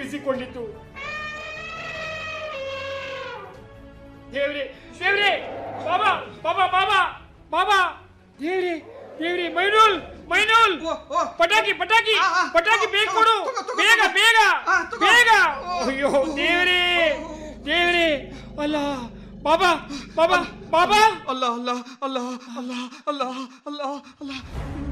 ಇರಿಸಿಕೊಂಡಿತು ದೇವ್ರಿ ದೇವ್ರಿ ಬಾಬಾ ಬಾಬಾ ಬಾಬಾ ಬಾಬಾ ದೇವ್ರಿ ದೇವ್ರಿ ಮೈನೂಲ್ ಮೈನೂಲ್ ಓ, ಓ. ಪಟಾಕಿ ಪಟಾಕಿ ಆ, ಆ, ಪಟಾಕಿ ಆ, ಬೇಗ ಆ, ಕೊಡು ತಗೋ, ತಗೋ, ಬೇಗ ತಗೋ. ಬೇಗ ಆ, ತಗೋ. ಬೇಗ ಓ. ಅಯ್ಯೋ ದೇವ್ರಿ ದೇವ್ರಿ ಅಲ್ಲ ಬಾಬಾ ಬಾಬಾ ಬಾಬಾ ಅಲ್ಲ ಅಲ್ಲ ಅಲ್ಲ ಅಲ್ಲ ಅಲ್ಲ ಅಲ್ಲ ಅಲ್ಲ